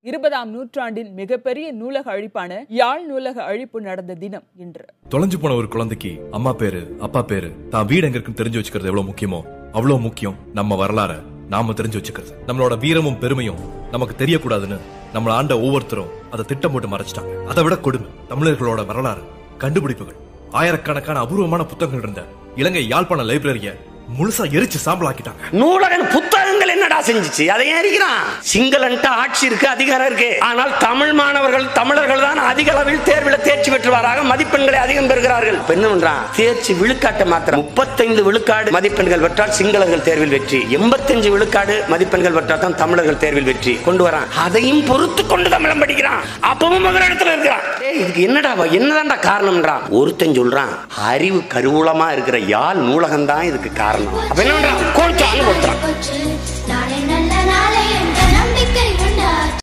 இருபதாம் நூற்றாண்டின் மிகப்பெரிய நூலக அழிப்பான யாழ் நூலக அழிப்பு நடந்த தினம் இன்று தொலைஞ்சு போன ஒரு குழந்தைக்கு அம்மா பேரு அப்பா பேரு தான் வீடு எங்க இருக்குன்னு தெரிஞ்சு வச்சுக்கிறது எவ்வளவு முக்கியமோ அவ்வளவு முக்கியம் நம்ம வரலாற நாம தெரிஞ்சு வச்சுக்கிறது நம்மளோட வீரமும் பெருமையும் நமக்கு தெரியக்கூடாதுன்னு நம்மள ஆண்ட ஒவ்வொருத்தரும் அதை திட்டம் போட்டு மறைச்சிட்டாங்க அதை விட கொடுமை தமிழர்களோட வரலாறு கண்டுபிடிப்புகள் ஆயிரக்கணக்கான அபூர்வமான புத்தகங்கள் இருந்த இலங்கை யாழ்ப்பாண லைப்ரரிய முழுசா எரிச்சு சாம்பல் ஆக்கிட்டாங்க நூலகன் புத்தகங்கள் என்னடா செஞ்சுச்சு அதை ஏன் எரிக்கிறான் சிங்களன்ட்டு ஆட்சி இருக்கு அதிகாரம் இருக்கு ஆனால் தமிழ் மாணவர்கள் தமிழர்கள் தான் அதிக அளவில் தேர்வில் தேர்ச்சி பெற்றுவாராக மதிப்பெண்களை அதிகம் பெறுகிறார்கள் இப்ப என்ன பண்றான் தேர்ச்சி விழுக்காட்டை மாத்திரம் முப்பத்தைந்து விழுக்காடு மதிப்பெண்கள் பெற்றால் சிங்களர்கள் தேர்வில் வெற்றி எண்பத்தஞ்சு விழுக்காடு மதிப்பெண்கள் பெற்றால் தான் தமிழர்கள் தேர்வில் வெற்றி கொண்டு வரான் அதையும் பொறுத்து கொண்டு தமிழம் படிக்கிறான் அப்பவும் முதலிடத்துல இருக்கிறான் டேய், இதுக்கு என்னடா என்னதான்டா காரணம்ன்றான் ஒருத்தன் சொல்றான் அறிவு கருவூலமா இருக்கிற யாழ் நூலகம் தான் இதுக்கு காரணம் அப்ப என்ன பண்றான் கோல்சான்னு கொடுத்துறான்